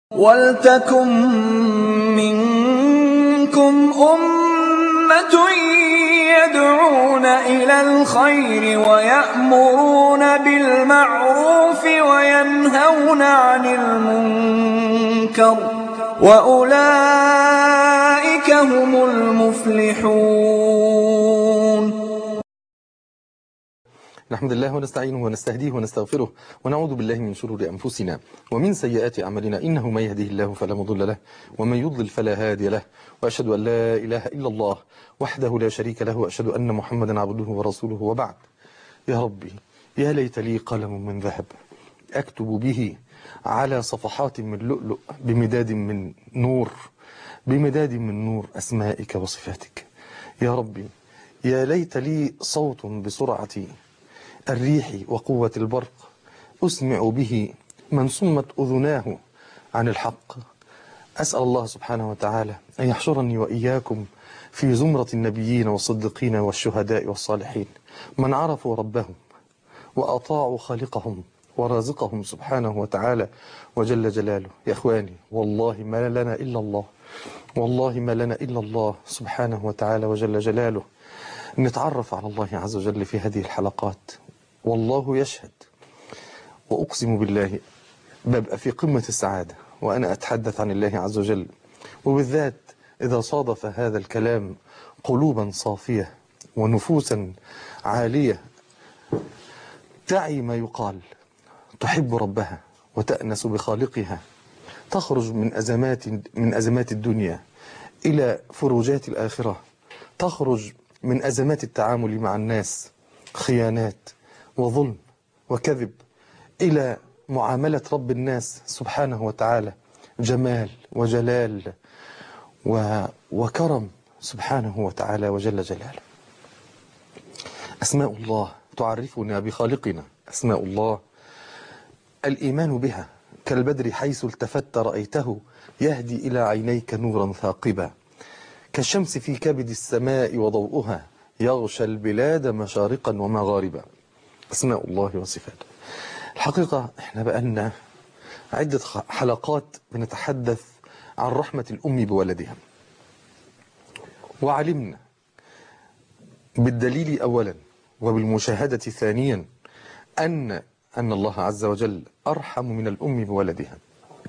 وَلْتَكُن مِّنكُمْ أُمَّةٌ يَدْعُونَ إِلَى الْخَيْرِ وَيَأْمُرُونَ بِالْمَعْرُوفِ وَيَنْهَوْنَ عَنِ الْمُنكَرِ ۚ وَأُولَٰئِكَ هُمُ الْمُفْلِحُونَ نحمد الله ونستعينه ونستهديه ونستغفره ونعوذ بالله من شرور أنفسنا ومن سيئات أعمالنا إنه من يهده الله فلا مضل له ومن يضلل فلا هادي له وأشهد أن لا إله إلا الله وحده لا شريك له وأشهد أن محمدا عبده ورسوله وبعد يا ربي يا ليت لي قلم من ذهب أكتب به على صفحات من لؤلؤ بمداد من نور بمداد من نور أسمائك وصفاتك يا ربي يا ليت لي صوت بسرعة الريح وقوة البرق أسمع به من صمت أذناه عن الحق أسأل الله سبحانه وتعالى أن يحشرني وإياكم في زمرة النبيين والصديقين والشهداء والصالحين من عرفوا ربهم وأطاعوا خالقهم ورازقهم سبحانه وتعالى وجل جلاله يا إخواني والله ما لنا إلا الله والله ما لنا إلا الله سبحانه وتعالى وجل جلاله نتعرف على الله عز وجل في هذه الحلقات والله يشهد وأقسم بالله ببقى في قمة السعادة وأنا أتحدث عن الله عز وجل وبالذات إذا صادف هذا الكلام قلوبا صافية ونفوسا عالية تعي ما يقال تحب ربها وتأنس بخالقها تخرج من أزمات من أزمات الدنيا إلى فروجات الآخرة تخرج من أزمات التعامل مع الناس خيانات وظلم وكذب إلى معاملة رب الناس سبحانه وتعالى جمال وجلال و وكرم سبحانه وتعالى وجل جلاله أسماء الله تعرفنا بخالقنا أسماء الله الإيمان بها كالبدر حيث التفت رأيته يهدي إلى عينيك نورا ثاقبا كالشمس في كبد السماء وضوءها يغشى البلاد مشارقا ومغاربا أسماء الله وصفاته الحقيقة احنا بقالنا عدة حلقات بنتحدث عن رحمة الأم بولدها وعلمنا بالدليل أولا وبالمشاهدة ثانيا أن أن الله عز وجل أرحم من الأم بولدها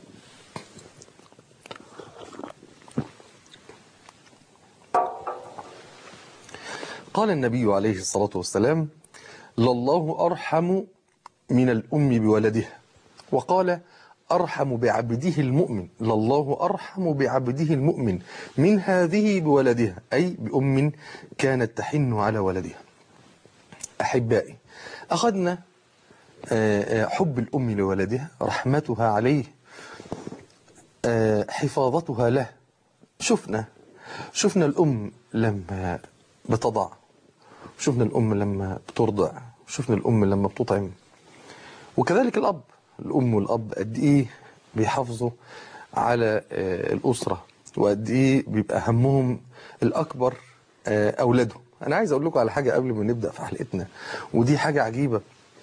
قال النبي عليه الصلاة والسلام لله أرحم من الأم بولدها وقال أرحم بعبده المؤمن لله أرحم بعبده المؤمن من هذه بولدها أي بأم كانت تحن على ولدها أحبائي أخذنا حب الأم لولدها رحمتها عليه حفاظتها له شفنا شفنا الأم لما بتضع شفنا الأم لما بترضع شفنا الأم لما بتطعم وكذلك الأب الأم والأب قد إيه بيحافظوا على الأسرة وقد إيه بيبقى همهم الأكبر أولادهم أنا عايز أقول لكم على حاجة قبل ما نبدأ في حلقتنا ودي حاجة عجيبة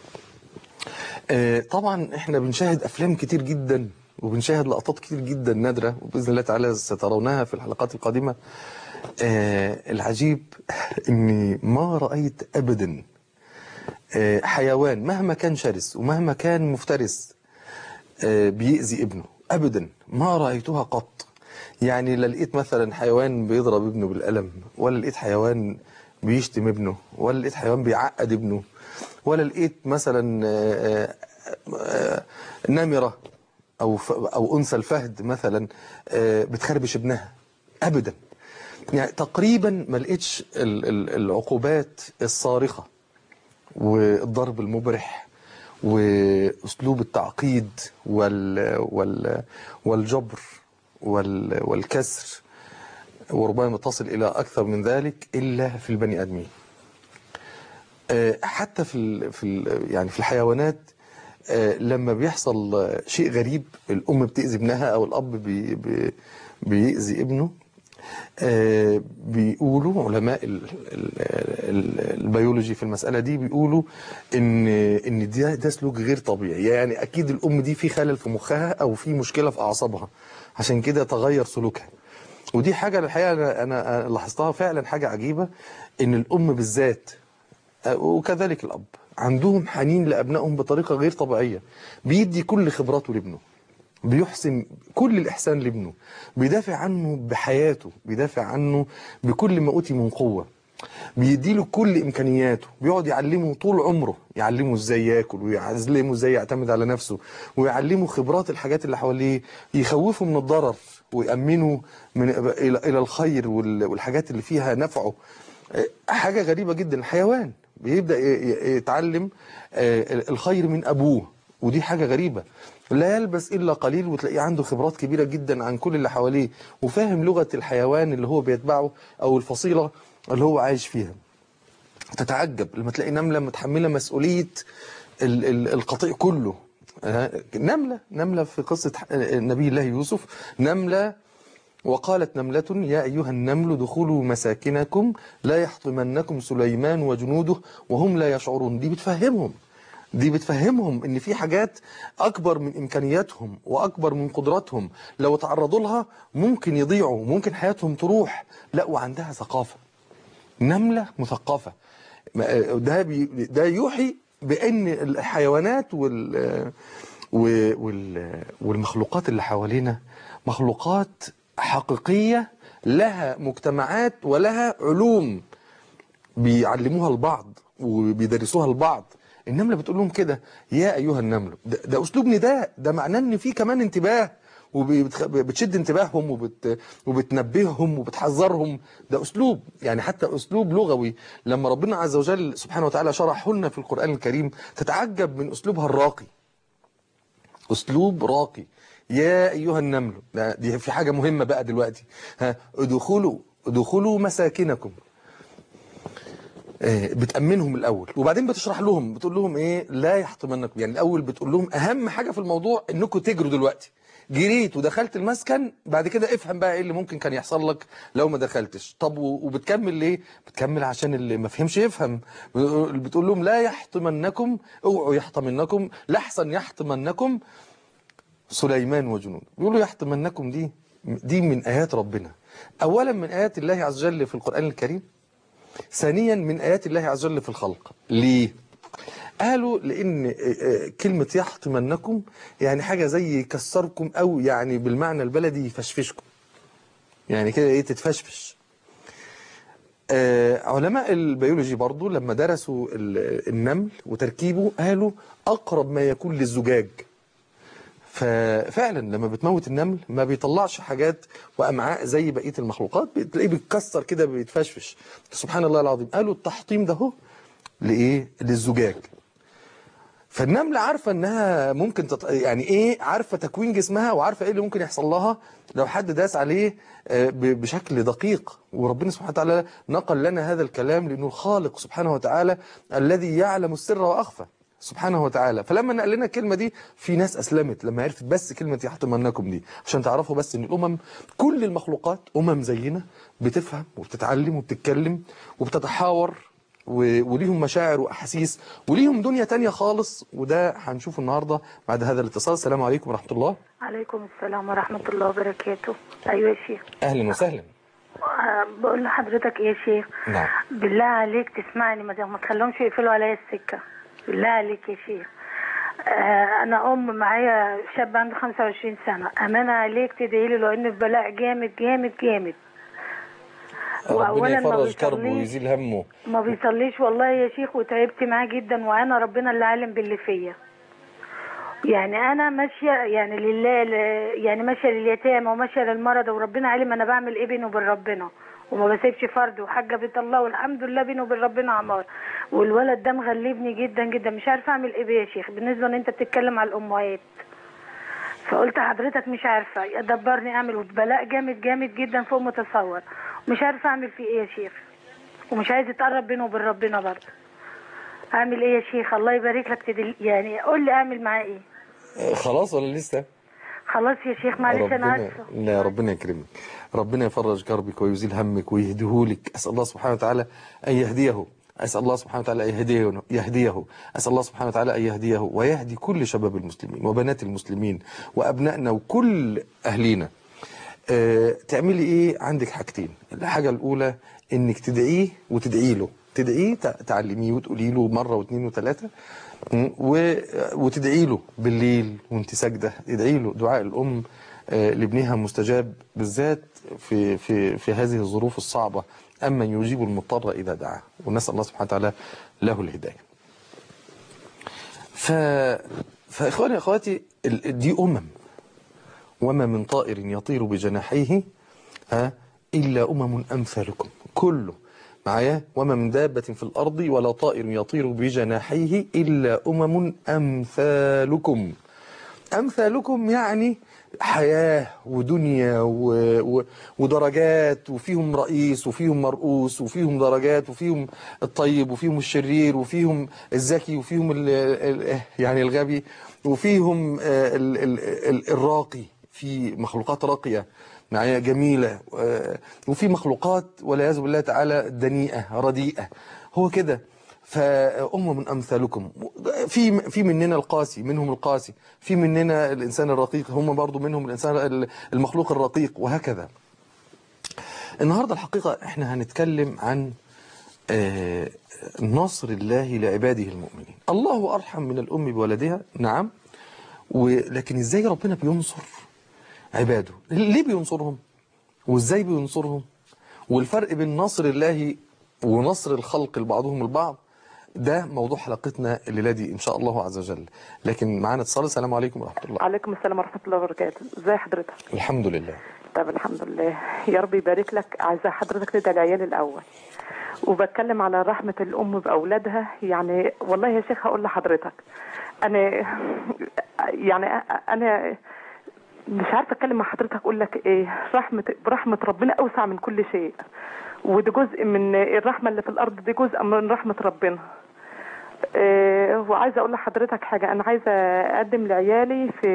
طبعا احنا بنشاهد أفلام كتير جدا وبنشاهد لقطات كتير جدا نادرة وبإذن الله تعالى سترونها في الحلقات القادمة العجيب اني ما رأيت أبدا حيوان مهما كان شرس ومهما كان مفترس بيأذي ابنه أبدا ما رأيتها قط يعني لا لقيت مثلا حيوان بيضرب ابنه بالقلم ولا لقيت حيوان بيشتم ابنه ولا لقيت حيوان بيعقد ابنه ولا لقيت مثلا نمرة أو أو أنثى الفهد مثلا بتخربش ابنها أبدا يعني تقريبا ما لقيتش العقوبات الصارخة والضرب المبرح واسلوب التعقيد وال وال والجبر وال والكسر وربما تصل الى اكثر من ذلك الا في البني ادمين حتى في ال في ال يعني في الحيوانات لما بيحصل شيء غريب الام بتاذي ابنها او الاب بي بي بيأذي ابنه آه، بيقولوا علماء ال- ال- ال- البيولوجي في المسألة دي بيقولوا ان ان ده ده سلوك غير طبيعي يعني اكيد الام دي في خلل في مخها او في مشكلة في اعصابها عشان كده تغير سلوكها ودي حاجة الحقيقة أنا- انا أنا لاحظتها فعلا حاجة عجيبة ان الام بالذات آه، وكذلك الاب عندهم حنين لابنائهم بطريقة غير طبيعية بيدي كل خبراته لابنه بيحسن كل الإحسان لابنه بيدافع عنه بحياته بيدافع عنه بكل ما أوتي من قوة بيديله كل إمكانياته بيقعد يعلمه طول عمره يعلمه إزاي ياكل ويعلمه إزاي يعتمد على نفسه ويعلمه خبرات الحاجات اللي حواليه يخوفه من الضرر ويأمنه من إلى إلى الخير وال- والحاجات اللي فيها نفعه حاجة غريبة جدا الحيوان بيبدأ ي- ي- يتعلم آه، الخير من أبوه ودي حاجة غريبة لا يلبس إلا قليل وتلاقيه عنده خبرات كبيرة جدا عن كل اللي حواليه وفاهم لغة الحيوان اللي هو بيتبعه أو الفصيلة اللي هو عايش فيها تتعجب لما تلاقي نملة متحملة مسؤولية ال- ال- القطيع كله آه، نملة نملة في قصة آه، نبي الله يوسف نملة وقالت نملة يا أيها النمل ادخلوا مساكنكم لا يحطمنكم سليمان وجنوده وهم لا يشعرون دي بتفهمهم دي بتفهمهم ان في حاجات اكبر من امكانياتهم واكبر من قدراتهم لو تعرضوا لها ممكن يضيعوا ممكن حياتهم تروح لا وعندها ثقافة نملة مثقفة ما- ده بي ده يوحي بان الحيوانات وال وال والمخلوقات اللي حوالينا مخلوقات حقيقية لها مجتمعات ولها علوم بيعلموها لبعض وبيدرسوها لبعض النملة بتقول لهم كده يا أيها النمل ده, ده أسلوب نداء ده معناه إن في كمان انتباه وبتشد انتباههم وبت وبتنبههم وبتحذرهم ده أسلوب يعني حتى أسلوب لغوي لما ربنا عز وجل سبحانه وتعالى شرحه لنا في القرآن الكريم تتعجب من أسلوبها الراقي أسلوب راقي يا أيها النمل ده- دي في حاجة مهمة بقى دلوقتي ها ادخلوا ادخلوا مساكنكم آه، بتأمنهم الأول وبعدين بتشرح لهم بتقول لهم إيه لا يحطمنكم يعني الأول بتقول لهم أهم حاجة في الموضوع إنكم تجروا دلوقتي جريت ودخلت المسكن بعد كده افهم بقى ايه اللي ممكن كان يحصل لك لو ما دخلتش طب و- وبتكمل ليه بتكمل عشان اللي ما فهمش يفهم بتقول لهم لا يحطمنكم اوعوا يحطمنكم لحسن يحطمنكم سليمان وجنوده بيقولوا يحطمنكم دي دي من آيات ربنا أولا من آيات الله عز وجل في القرآن الكريم ثانيا من آيات الله عز وجل في الخلق ليه؟ قالوا لأن آه، آه، كلمة يحطمنكم يعني حاجة زي يكسركم أو يعني بالمعنى البلدي يفشفشكم يعني كده إيه تتفشفش آه، علماء البيولوجي برضو لما درسوا ال- النمل وتركيبه قالوا أقرب ما يكون للزجاج ففعلا لما بتموت النمل ما بيطلعش حاجات وامعاء زي بقيه المخلوقات بتلاقيه بيتكسر كده بيتفشفش سبحان الله العظيم قالوا التحطيم ده هو لايه للزجاج فالنملة عارفة انها ممكن تط... يعني ايه عارفة تكوين جسمها وعارفة ايه اللي ممكن يحصل لها لو حد داس عليه آه، ب- بشكل دقيق وربنا سبحانه وتعالى نقل لنا هذا الكلام لانه الخالق سبحانه وتعالى الذي يعلم السر واخفى سبحانه وتعالى فلما نقل لنا الكلمة دي في ناس أسلمت لما عرفت بس كلمة يحطمنكم دي عشان تعرفوا بس إن الأمم كل المخلوقات أمم زينا بتفهم وبتتعلم وبتتكلم وبتتحاور و- وليهم مشاعر وأحاسيس وليهم دنيا تانية خالص وده هنشوفه النهاردة بعد هذا الاتصال السلام عليكم ورحمة الله عليكم السلام ورحمة الله وبركاته أيوة يا شيخ أهلا وسهلا آه، بقول لحضرتك إيه يا شيخ نعم بالله عليك تسمعني ما ما تخليهمش يقفلوا عليا السكة بالله عليك يا شيخ آه، أنا أم معايا شاب عنده 25 سنة أمانة عليك تدعي لي لأن في بلاء جامد جامد جامد ربنا وأولاً ما يفرج كربه بيصليش. ويزيل همه ما بيصليش والله يا شيخ وتعبت معاه جدا وانا ربنا اللي عالم باللي فيا يعني انا ماشيه يعني لله ل- يعني ماشيه لليتامى وماشيه للمرضى وربنا عالم انا بعمل ايه بيني وبين ربنا وما بسيبش فرد وحاجه بيت الله والحمد لله بيني وبين ربنا عمار والولد ده مغلبني جدا جدا مش عارفه اعمل ايه بيه يا شيخ بالنسبه ان انت بتتكلم على الامهات فقلت حضرتك مش عارفه يدبرني اعمل بلاء جامد جامد جدا فوق متصور مش عارفه اعمل فيه ايه يا شيخ ومش عايز يتقرب بينه وبين ربنا برضه اعمل ايه يا شيخ الله يبارك لك تدل يعني قول لي اعمل معاه ايه آه، خلاص ولا لسه خلاص يا شيخ معلش انا ربنا اسفه لا ربنا يكرمك ربنا يفرج كربك ويزيل همك ويهديهولك اسال الله سبحانه وتعالى ان يهديه اسال الله سبحانه وتعالى ان يهديه يهديه اسال الله سبحانه وتعالى ان يهديه ويهدي كل شباب المسلمين وبنات المسلمين وابنائنا وكل اهلينا آه، تعملي ايه عندك حاجتين الحاجه الاولى انك تدعيه وتدعي له تدعيه تع- تعلميه وتقولي له مره واثنين وثلاثه م، و- وتدعي له بالليل وانت ساجده تدعي له دعاء الام آه، لابنها مستجاب بالذات في في في هذه الظروف الصعبه اما يجيب المضطر اذا دعاه ونسال الله سبحانه وتعالى له الهدايه ف فاخواني اخواتي ال- دي امم وما من طائر يطير بجناحيه ها إلا أمم أمثالكم كله معايا وما من دابة في الأرض ولا طائر يطير بجناحيه إلا أمم أمثالكم أمثالكم يعني حياة ودنيا و... و... ودرجات وفيهم رئيس وفيهم مرؤوس وفيهم درجات وفيهم الطيب وفيهم الشرير وفيهم الذكي وفيهم ال... ال... يعني الغبي وفيهم آه، ال... ال... ال... الراقي في مخلوقات راقية معايا جميلة آه، وفي مخلوقات والعياذ بالله تعالى دنيئة رديئة هو كده فأمم أمثالكم في في مننا القاسي منهم القاسي في مننا الإنسان الرقيق هم برضو منهم الإنسان المخلوق الرقيق وهكذا النهاردة الحقيقة احنا هنتكلم عن آه، نصر الله لعباده المؤمنين الله أرحم من الأم بولدها نعم ولكن ازاي ربنا بينصر عباده ليه بينصرهم وازاي بينصرهم والفرق بين نصر الله ونصر الخلق لبعضهم البعض ده موضوع حلقتنا الليله دي ان شاء الله عز وجل لكن معانا اتصال السلام عليكم ورحمه الله عليكم السلام ورحمة الله وبركاته ازي حضرتك الحمد لله طب الحمد لله يا رب يبارك لك عايزة حضرتك تدعي العيال الأول وبتكلم على رحمة الأم بأولادها يعني والله يا شيخ هقول لحضرتك أنا يعني أنا مش عارفة أتكلم مع حضرتك أقول لك إيه رحمة برحمة ربنا أوسع من كل شيء وده جزء من الرحمة اللي في الأرض دي جزء من رحمة ربنا إيه وعايزة أقول لحضرتك حاجة أنا عايزة أقدم لعيالي في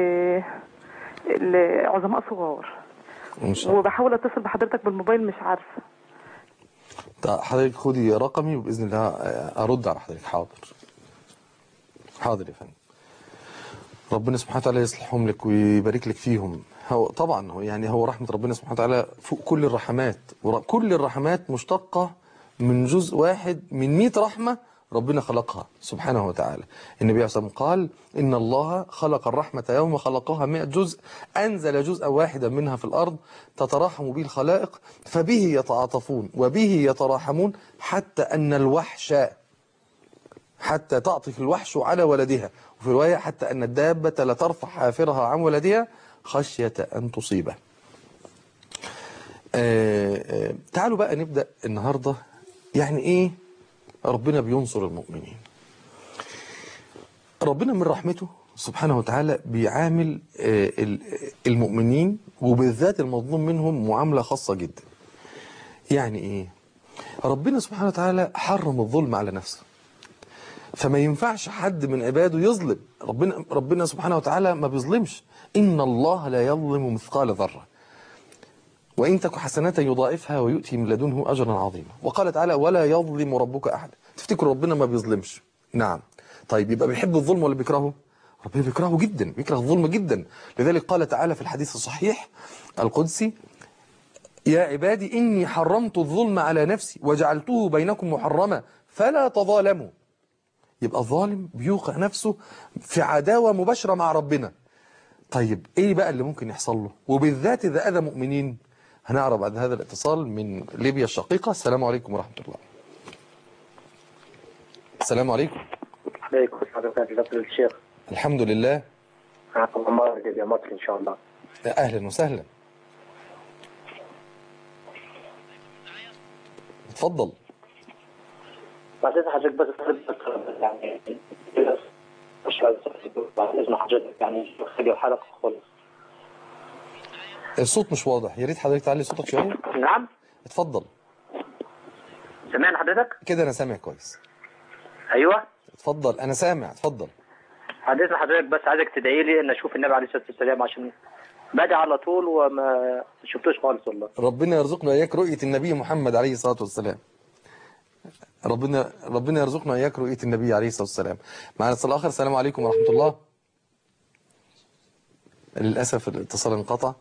عظماء صغار ان شاء الله وبحاول اتصل بحضرتك بالموبايل مش عارفه طيب حضرتك خدي رقمي وباذن الله ارد على حضرتك حاضر حاضر يا فندم ربنا سبحانه وتعالى يصلحهم لك ويبارك لك فيهم هو طبعا هو يعني هو رحمه ربنا سبحانه وتعالى فوق كل الرحمات ور- كل الرحمات مشتقه من جزء واحد من 100 رحمه ربنا خلقها سبحانه وتعالى النبي عليه الصلاه والسلام قال ان الله خلق الرحمه يوم خلقها 100 جزء انزل جزءا واحدا منها في الارض تتراحم به الخلائق فبه يتعاطفون وبه يتراحمون حتى ان الوحش حتى تعطف الوحش على ولدها وفي رواية حتى أن الدابة لترفع حافرها عن ولدها خشية أن تصيبه آه، آه، تعالوا بقى نبدأ النهاردة يعني إيه ربنا بينصر المؤمنين ربنا من رحمته سبحانه وتعالى بيعامل آه، ال- المؤمنين وبالذات المظلوم منهم معاملة خاصة جدا يعني إيه ربنا سبحانه وتعالى حرم الظلم على نفسه فما ينفعش حد من عباده يظلم ربنا ربنا سبحانه وتعالى ما بيظلمش إن الله لا يظلم مثقال ذرة وإن تك حسنة يضاعفها ويؤتي من لدنه أجرا عظيما وقال تعالى ولا يظلم ربك أحد تفتكر ربنا ما بيظلمش نعم طيب يبقى بيحب الظلم ولا بيكرهه ربنا بيكرهه جدا بيكره الظلم جدا لذلك قال تعالى في الحديث الصحيح القدسي يا عبادي إني حرمت الظلم على نفسي وجعلته بينكم محرما فلا تظالموا يبقى الظالم بيوقع نفسه في عداوة مباشرة مع ربنا طيب ايه بقى اللي ممكن يحصل له وبالذات اذا اذى مؤمنين هنعرف بعد هذا الاتصال من ليبيا الشقيقة السلام عليكم ورحمة الله السلام عليكم عليكم السلام ورحمة الله وبركاته الشيخ الحمد لله معكم عمار جديد مصر إن شاء الله اهلا وسهلا اتفضل بعد إذن حضرتك بس يعني مش عايز بعد إذن حضرتك يعني خلي الحلقة خالص الصوت مش واضح يا ريت حضرتك تعلي صوتك شوية نعم اتفضل سمعني حضرتك كده انا سامع كويس أيوه اتفضل انا سامع اتفضل بعد اذن حضرتك بس عايزك تدعي لي ان اشوف النبي عليه الصلاه والسلام عشان بدعي على طول وما شفتوش خالص والله ربنا يرزقنا اياك رؤيه النبي محمد عليه الصلاه والسلام ربنا ربنا يرزقنا اياك رؤيه النبي عليه الصلاه والسلام معنا اتصال اخر السلام عليكم ورحمه الله للاسف الاتصال انقطع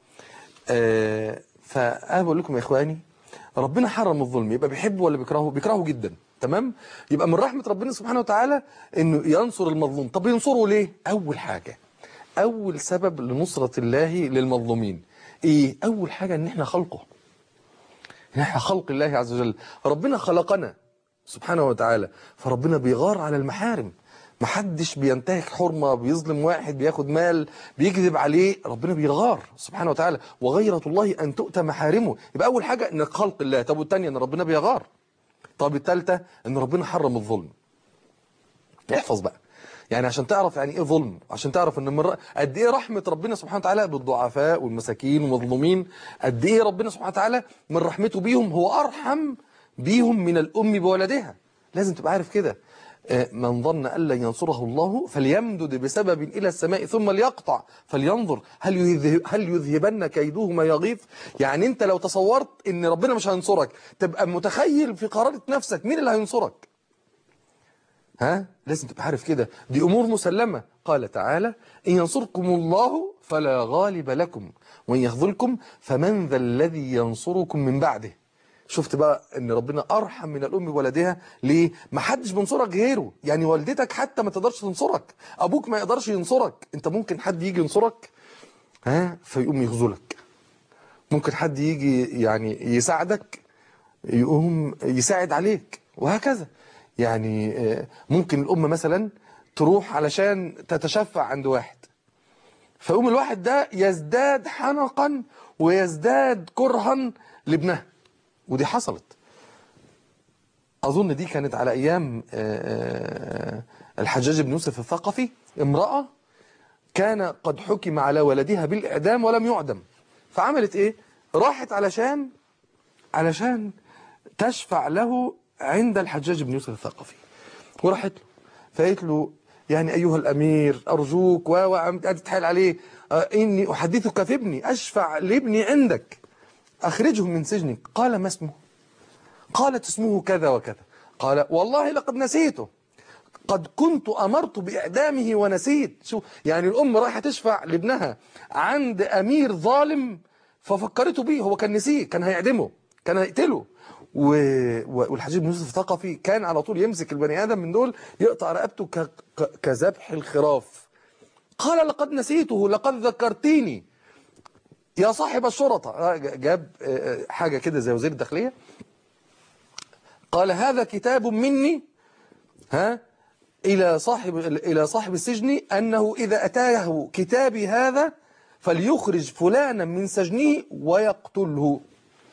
آه فانا بقول لكم يا اخواني ربنا حرم الظلم يبقى بيحبه ولا بيكرهه بيكرهه جدا تمام يبقى من رحمه ربنا سبحانه وتعالى انه ينصر المظلوم طب ينصره ليه اول حاجه اول سبب لنصره الله للمظلومين ايه اول حاجه ان احنا خلقه ان احنا خلق الله عز وجل ربنا خلقنا سبحانه وتعالى فربنا بيغار على المحارم محدش بينتهك حرمة بيظلم واحد بياخد مال بيكذب عليه ربنا بيغار سبحانه وتعالى وغيرة الله أن تؤتى محارمه يبقى أول حاجة إن خلق الله طب والتانية إن ربنا بيغار طب التالتة إن ربنا حرم الظلم احفظ بقى يعني عشان تعرف يعني ايه ظلم عشان تعرف ان من ر- قد ايه رحمه ربنا سبحانه وتعالى بالضعفاء والمساكين والمظلومين قد ايه ربنا سبحانه وتعالى من رحمته بيهم هو ارحم بيهم من الام بولدها لازم تبقى عارف كده آه، من ظن ان لن ينصره الله فليمدد بسبب الى السماء ثم ليقطع فلينظر هل يذهب هل يذهبن كيده ما يغيظ يعني انت لو تصورت ان ربنا مش هينصرك تبقى متخيل في قرارة نفسك مين اللي هينصرك ها لازم تبقى عارف كده دي امور مسلمه قال تعالى ان ينصركم الله فلا غالب لكم وان يخذلكم فمن ذا الذي ينصركم من بعده شفت بقى ان ربنا ارحم من الام بولدها ليه ما حدش بينصرك غيره يعني والدتك حتى ما تقدرش تنصرك ابوك ما يقدرش ينصرك انت ممكن حد يجي ينصرك ها فيقوم يخذلك ممكن حد يجي يعني يساعدك يقوم يساعد عليك وهكذا يعني آه، ممكن الأم مثلا تروح علشان تتشفع عند واحد فيقوم الواحد ده يزداد حنقا ويزداد كرها لابنها ودي حصلت أظن دي كانت على أيام آه، آه، الحجاج بن يوسف الثقفي امرأة كان قد حكم على ولدها بالإعدام ولم يعدم فعملت إيه؟ راحت علشان علشان تشفع له عند الحجاج بن يوسف الثقفي وراحت له فقالت له يعني أيها الأمير أرجوك و و قامت قاعدة تتحايل عليه آه، إني أحدثك في ابني أشفع لابني عندك أخرجه من سجنك قال ما اسمه قالت اسمه كذا وكذا قال والله لقد نسيته قد كنت أمرت بإعدامه ونسيت شو يعني الأم رايحة تشفع لابنها عند أمير ظالم ففكرته بيه هو كان نسيه كان هيعدمه كان هيقتله و... و- والحجاج بن يوسف الثقفي كان على طول يمسك البني آدم من دول يقطع رقبته ك... ك... كذبح الخراف قال لقد نسيته لقد ذكرتيني يا صاحب الشرطة آه، جاب آه، آه، حاجة كده زي وزير الداخلية قال هذا كتاب مني ها إلى صاحب إلى صاحب السجن أنه إذا أتاه كتابي هذا فليخرج فلانا من سجنه ويقتله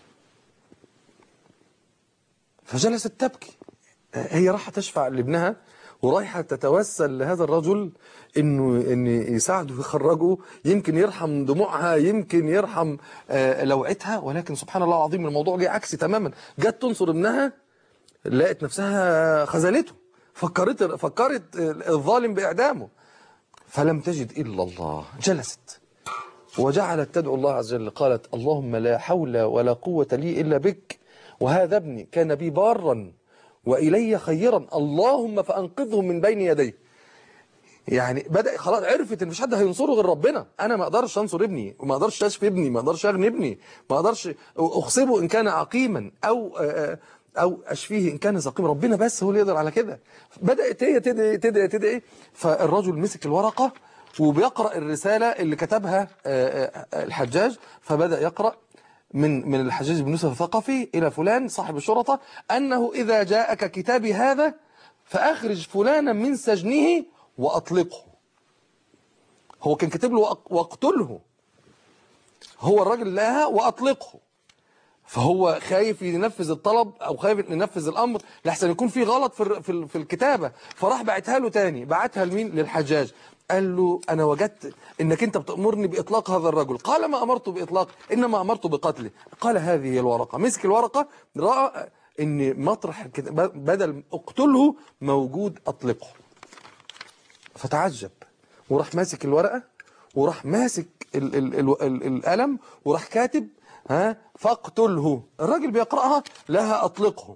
فجلست تبكي هي راح تشفع لابنها ورايحة تتوسل لهذا الرجل انه ان يساعده يخرجه يمكن يرحم دموعها يمكن يرحم آه، لوعتها ولكن سبحان الله العظيم الموضوع جه عكسي تماما جت تنصر ابنها لقت نفسها خذلته فكرت فكرت الظالم باعدامه فلم تجد الا الله جلست وجعلت تدعو الله عز وجل قالت اللهم لا حول ولا قوة لي إلا بك وهذا ابني كان بي بارا وإلي خيرا اللهم فأنقذه من بين يديه يعني بدأ خلاص عرفت ان مش حد هينصره غير ربنا انا ما اقدرش انصر ابني وما اقدرش اشفي ابني ما اقدرش اغني ابني ما اقدرش اخصبه ان كان عقيما او آه، او اشفيه ان كان سقيما ربنا بس هو اللي يقدر على كده بدات هي تدعي تدعي تدعي فالرجل مسك الورقه وبيقرا الرساله اللي كتبها آه، آه، الحجاج فبدا يقرا من من الحجاج بن يوسف الثقفي الى فلان صاحب الشرطه انه اذا جاءك كتابي هذا فاخرج فلانا من سجنه واطلقه هو كان كاتب له وأق- واقتله هو الراجل لها واطلقه فهو خايف ينفذ الطلب او خايف ينفذ الامر لحسن يكون في غلط في الر- في ال- في الكتابه فراح بعتها له تاني بعتها لمين للحجاج قال له انا وجدت انك انت بتامرني باطلاق هذا الرجل قال ما امرته باطلاق انما امرته بقتله قال هذه هي الورقه مسك الورقه راى ان مطرح الكتاب- بدل اقتله موجود اطلقه فتعجب وراح ماسك الورقة وراح ماسك ال ال ال ال القلم وراح كاتب ها فاقتله الراجل بيقرأها لها أطلقه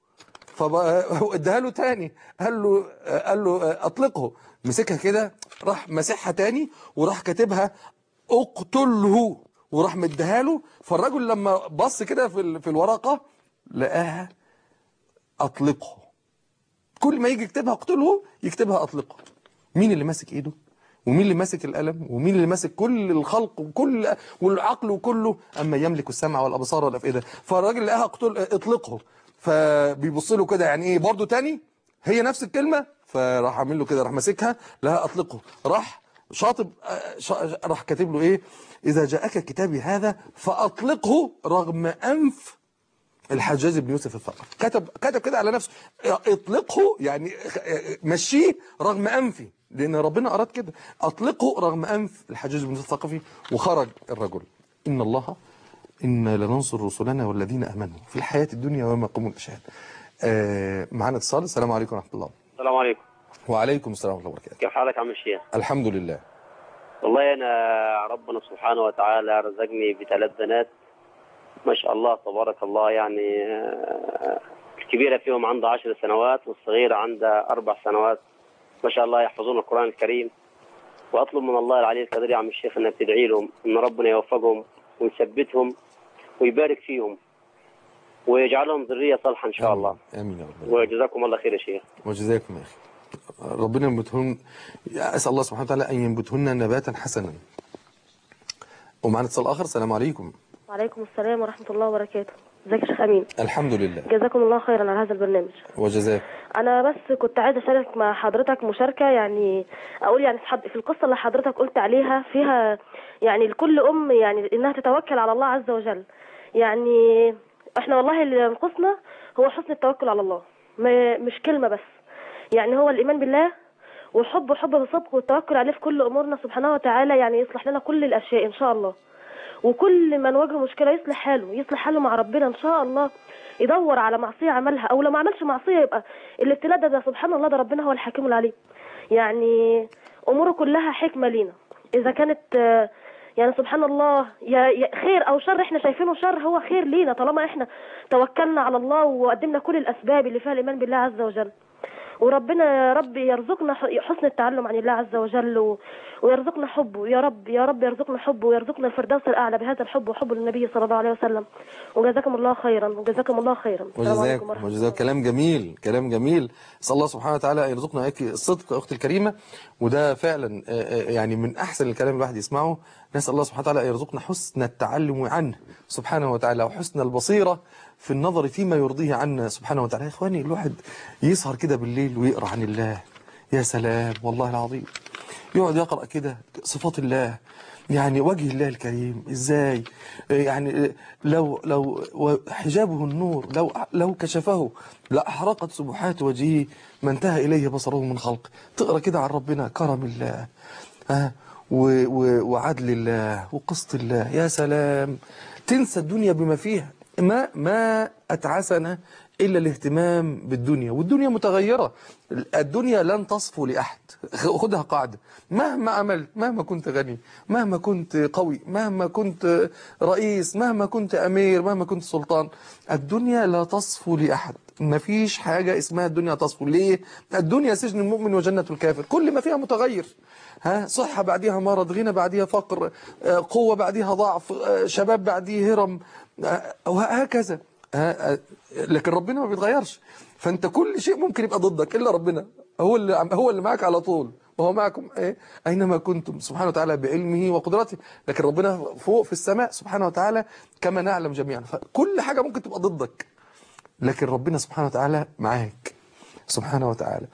فاداها له تاني قال له قال له اطلقه مسكها كده راح مسحها تاني وراح كاتبها اقتله وراح مديها له فالراجل لما بص كده في ال- في الورقه لقاها اطلقه كل ما يجي يكتبها اقتله يكتبها اطلقه مين اللي ماسك ايده ومين اللي ماسك القلم ومين اللي ماسك كل الخلق وكل والعقل وكله اما يملك السمع والابصار والافئده فالراجل لقاها اقتل اطلقه فبيبص له كده يعني ايه برضه تاني هي نفس الكلمه فراح عامل له كده راح ماسكها لها اطلقه راح شاطب آه، شا- راح كاتب له ايه اذا جاءك كتابي هذا فاطلقه رغم انف الحجاج بن يوسف الثقفي كتب كتب كده على نفسه اطلقه يعني مشيه رغم انفي لان ربنا اراد كده اطلقه رغم انف الحجاج بن يوسف الثقفي وخرج الرجل ان الله انا لننصر رسلنا والذين امنوا في الحياه الدنيا ويوم يقوم الاشهاد آه معانا اتصال السلام عليكم ورحمه الله السلام عليكم وعليكم السلام ورحمه الله وبركاته كيف حالك عم الشيخ الحمد لله والله انا ربنا سبحانه وتعالى رزقني بثلاث بنات ما شاء الله تبارك الله يعني آه، الكبيرة فيهم عندها عشر سنوات والصغيرة عندها أربع سنوات ما شاء الله يحفظون القرآن الكريم وأطلب من الله العلي القدير يا عم الشيخ أنك تدعي لهم أن ربنا يوفقهم ويثبتهم ويبارك فيهم ويجعلهم ذرية صالحة إن شاء الله امين يا رب وجزاكم الله خير يا شيخ وجزاكم يا اخي ربنا ينبتهن اسال الله سبحانه وتعالى ان ينبتهن نباتا حسنا ومعنا اتصال اخر السلام عليكم وعليكم السلام ورحمة الله وبركاته ازيك يا شيخ أمين الحمد لله جزاكم الله خيرا على هذا البرنامج وجزاك أنا بس كنت عايزة أشارك مع حضرتك مشاركة يعني أقول يعني في حد- في القصة اللي حضرتك قلت عليها فيها يعني لكل أم يعني إنها تتوكل على الله عز وجل يعني إحنا والله اللي ينقصنا هو حسن التوكل على الله ما- مش كلمة بس يعني هو الإيمان بالله وحب حب بصدق والتوكل عليه في كل أمورنا سبحانه وتعالى يعني يصلح لنا كل الأشياء إن شاء الله وكل من واجه مشكلة يصلح حاله يصلح حاله مع ربنا إن شاء الله يدور على معصية عملها أو لو ما عملش معصية يبقى الابتلاء ده, ده سبحان الله ده ربنا هو الحكيم العليم يعني أموره كلها حكمة لينا إذا كانت آه، يعني سبحان الله يا يا خير أو شر إحنا شايفينه شر هو خير لينا طالما إحنا توكلنا على الله وقدمنا كل الأسباب اللي فيها الإيمان بالله عز وجل وربنا يا رب يرزقنا ح- حسن التعلم عن الله عز وجل و- ويرزقنا حبه يا رب يا رب يرزقنا حبه ويرزقنا الفردوس الأعلى بهذا الحب وحب النبي صلى الله عليه وسلم وجزاكم الله خيرا وجزاكم الله خيرا السلام وجزاك عليكم ورحمة وجزاك كلام جميل كلام جميل اسال الله سبحانه وتعالى ان يرزقنا اياك الصدق يا اختي الكريمه وده فعلا آه، آه، يعني من احسن الكلام الواحد يسمعه نسال الله سبحانه وتعالى ان يرزقنا حسن التعلم عنه سبحانه وتعالى وحسن البصيره في النظر فيما يرضيه عنا سبحانه وتعالى يا اخواني الواحد يسهر كده بالليل ويقرا عن الله يا سلام والله العظيم يقعد يقرأ كده صفات الله يعني وجه الله الكريم ازاي يعني لو لو حجابه النور لو لو كشفه لاحرقت سبحات وجهه ما انتهى اليه بصره من خلق تقرا كده عن ربنا كرم الله ها و- و- وعدل الله وقسط الله يا سلام تنسى الدنيا بما فيها ما ما اتعسنا الا الاهتمام بالدنيا والدنيا متغيره الدنيا لن تصفو لاحد خدها قاعده مهما عملت مهما كنت غني مهما كنت قوي مهما كنت رئيس مهما كنت امير مهما كنت سلطان الدنيا لا تصفو لاحد ما فيش حاجه اسمها الدنيا تصفو ليه الدنيا سجن المؤمن وجنه الكافر كل ما فيها متغير ها صحة بعديها مرض غنى بعديها فقر آه، قوة بعديها ضعف آه، شباب بعديه هرم آه، وهكذا ها، آه، لكن ربنا ما بيتغيرش فانت كل شيء ممكن يبقى ضدك الا ربنا هو اللي عم- هو اللي معاك على طول وهو معكم ايه اينما كنتم سبحانه وتعالى بعلمه وقدرته لكن ربنا فوق في السماء سبحانه وتعالى كما نعلم جميعا فكل حاجة ممكن تبقى ضدك لكن ربنا سبحانه وتعالى معاك سبحانه وتعالى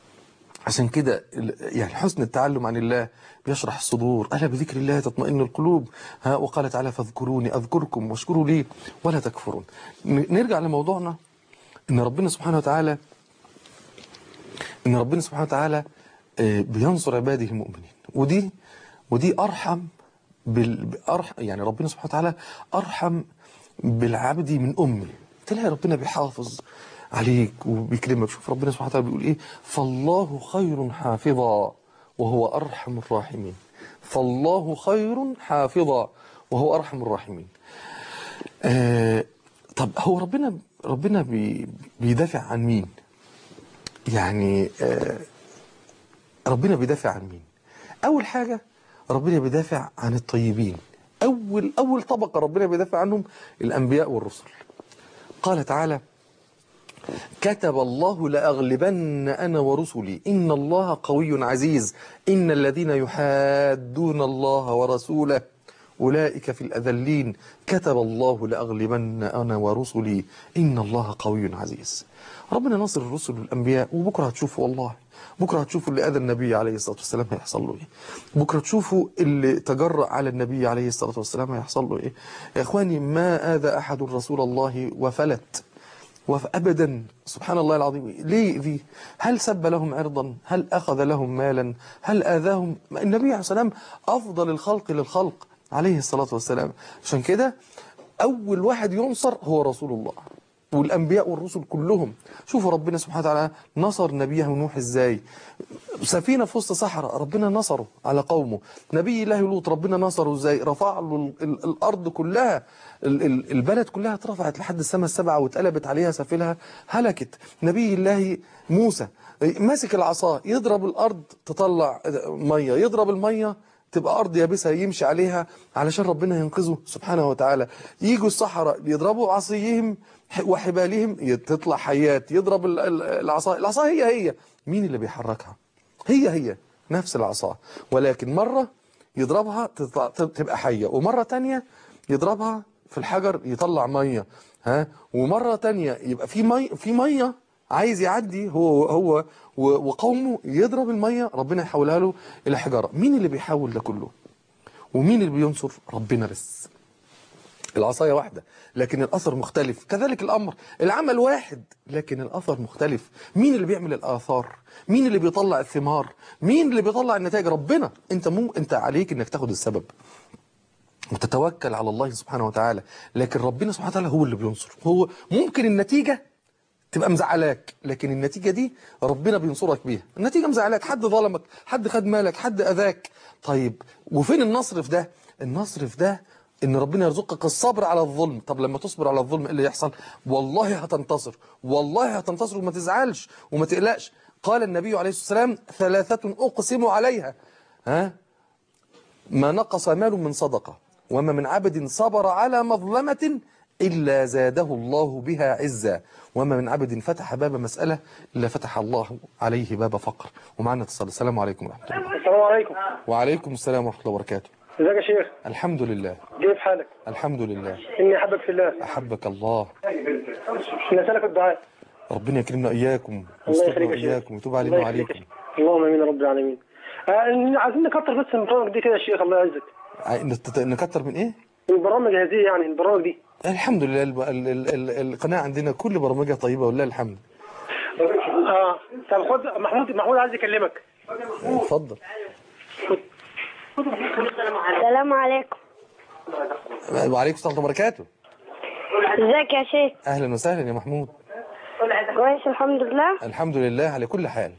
عشان كده ال- يعني حسن التعلم عن الله بيشرح الصدور ألا بذكر الله تطمئن القلوب ها وقال تعالى فاذكروني أذكركم واشكروا لي ولا تكفرون ن- نرجع لموضوعنا إن ربنا سبحانه وتعالى إن ربنا سبحانه وتعالى آه، بينصر عباده المؤمنين ودي ودي أرحم بال أرح يعني ربنا سبحانه وتعالى أرحم بالعبد من أمه تلاقي ربنا بيحافظ عليك وبيكرمك شوف ربنا سبحانه وتعالى بيقول إيه فالله خير حافظا وهو أرحم الراحمين فالله خير حافظا وهو أرحم الراحمين آه طب هو ربنا ربنا بي بيدافع عن مين يعني آه ربنا بيدافع عن مين أول حاجة ربنا بيدافع عن الطيبين أول أول طبقة ربنا بيدافع عنهم الأنبياء والرسل قال تعالى كتب الله لأغلبن أنا ورسلي إن الله قوي عزيز إن الذين يحادون الله ورسوله أولئك في الأذلين كتب الله لأغلبن أنا ورسلي إن الله قوي عزيز ربنا نصر الرسل والأنبياء وبكرة هتشوفوا والله بكرة هتشوفوا اللي أذى النبي عليه الصلاة والسلام هيحصل له إيه بكرة تشوفوا اللي تجرأ على النبي عليه الصلاة والسلام هيحصل له إيه يا إخواني ما آذى أحد رسول الله وفلت وأبدا سبحان الله العظيم ليه ذي هل سب لهم عرضا هل أخذ لهم مالا هل آذاهم النبي عليه الصلاة والسلام أفضل الخلق للخلق عليه الصلاة والسلام عشان كده أول واحد ينصر هو رسول الله والأنبياء والرسل كلهم شوفوا ربنا سبحانه وتعالى نصر نبيه نوح إزاي سفينة في وسط صحراء ربنا نصره على قومه نبي الله لوط ربنا نصره إزاي رفع له ال- ال- الأرض كلها ال- ال- البلد كلها اترفعت لحد السماء السبعة واتقلبت عليها سفينها هلكت نبي الله موسى ماسك العصا يضرب الأرض تطلع مية يضرب المية تبقى أرض يابسة يمشي عليها علشان ربنا ينقذه سبحانه وتعالى يجوا الصحراء يضربوا عصيهم وحبالهم تطلع حيات يضرب ال- ال- العصا العصا هي هي مين اللي بيحركها هي هي نفس العصا ولكن مرة يضربها تطلع تبقى حية ومرة تانية يضربها في الحجر يطلع مية ها ومرة تانية يبقى في مي في مية عايز يعدي هو هو و- وقومه يضرب المية ربنا يحولها له إلى حجارة مين اللي بيحول ده كله ومين اللي بينصر ربنا بس العصاية واحدة لكن الأثر مختلف كذلك الأمر العمل واحد لكن الأثر مختلف مين اللي بيعمل الآثار مين اللي بيطلع الثمار مين اللي بيطلع النتائج ربنا انت مو انت عليك انك تاخد السبب وتتوكل على الله سبحانه وتعالى لكن ربنا سبحانه وتعالى هو اللي بينصر هو ممكن النتيجة تبقى مزعلاك لكن النتيجة دي ربنا بينصرك بيها النتيجة مزعلاك حد ظلمك حد خد مالك حد أذاك طيب وفين النصر في ده النصر في ده ان ربنا يرزقك الصبر على الظلم طب لما تصبر على الظلم ايه اللي يحصل والله هتنتصر والله هتنتصر وما تزعلش وما تقلقش قال النبي عليه الصلاة والسلام ثلاثة أقسم عليها ها ما نقص مال من صدقة وما من عبد صبر على مظلمة إلا زاده الله بها عزا وما من عبد فتح باب مسألة إلا فتح الله عليه باب فقر ومعنا اتصال السلام عليكم ورحمة الله السلام عليكم وعليكم السلام ورحمة الله وبركاته ازيك يا شيخ الحمد لله كيف حالك الحمد لله اني احبك في الله أحبك الله نسألك الدعاء ربنا يكرمنا إياكم الله ويسترنا يخليك يا شيخ إياكم ويتوب علينا الله يخليك يا وعليكم شيخ. اللهم امين يا رب العالمين آه عايزين نكتر بس من البرامج دي كده يا شيخ الله يعزك ع- نت- نكتر من إيه؟ البرامج هذه يعني البرامج دي الحمد لله الب- ال- ال- ال- القناة عندنا كل برامجها طيبة ولله الحمد اه طب خد محمود محمود عايز يكلمك اتفضل السلام عليكم وعليكم السلام ورحمة الله وبركاته ازيك يا شيخ أهلا وسهلا يا محمود كويس الحمد لله الحمد لله على كل حال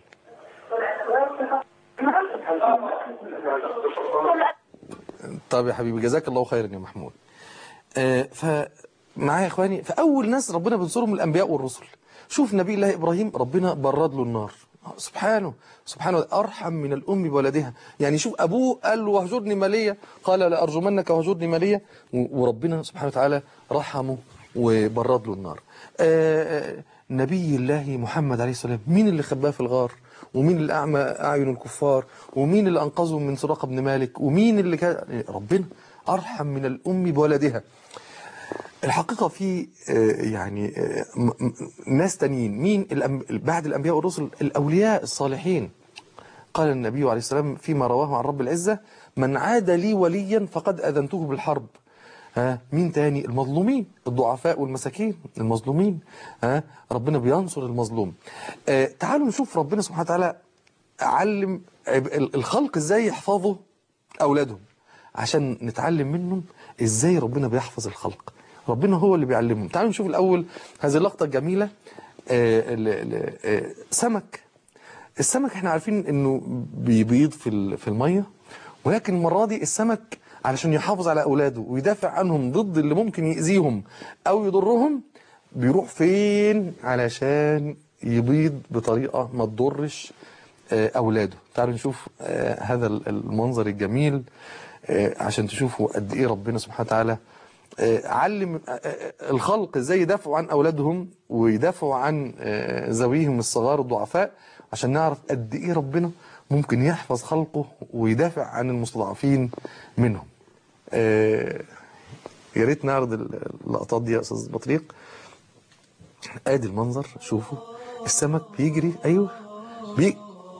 طب يا حبيبي جزاك الله خيرا يا محمود آه فمعايا يا اخواني فاول ناس ربنا بينصرهم الانبياء والرسل شوف نبي الله ابراهيم ربنا برد له النار سبحانه سبحانه ارحم من الام بولدها يعني شوف ابوه قال له واهجرني ماليا قال لارجمنك واهجرني ماليا و- وربنا سبحانه وتعالى رحمه وبرد له النار آه، آه، نبي الله محمد عليه السلام مين اللي خباه في الغار ومين اللي أعمى أعين الكفار ومين اللي أنقذه من سراقة بن مالك ومين اللي كان ربنا أرحم من الأم بولدها الحقيقة في آه، يعني آه، م- م- ناس تانيين مين الأم- بعد الأنبياء والرسل الأولياء الصالحين قال النبي عليه السلام فيما رواه عن رب العزة من عاد لي وليا فقد أذنته بالحرب ها مين تاني المظلومين الضعفاء والمساكين المظلومين ها ربنا بينصر المظلوم آه تعالوا نشوف ربنا سبحانه وتعالى علم عب- ال- الخلق ازاي يحفظوا اولادهم عشان نتعلم منهم ازاي ربنا بيحفظ الخلق ربنا هو اللي بيعلمهم تعالوا نشوف الاول هذه اللقطه الجميله آه ال- ال- آه سمك السمك احنا عارفين انه بيبيض في ال- في الميه ولكن المره دي السمك علشان يحافظ على اولاده ويدافع عنهم ضد اللي ممكن يأذيهم او يضرهم بيروح فين علشان يبيض بطريقه ما تضرش آه، اولاده تعالوا نشوف آه، هذا ال- المنظر الجميل آه، عشان تشوفوا قد ايه ربنا سبحانه وتعالى آه، علم آه، آه، الخلق ازاي يدافعوا عن اولادهم ويدافعوا عن آه، ذويهم الصغار الضعفاء عشان نعرف قد ايه ربنا ممكن يحفظ خلقه ويدافع عن المستضعفين منهم آه، يا ريت نعرض اللقطات دي يا استاذ بطريق ادي المنظر شوفوا السمك بيجري ايوه بي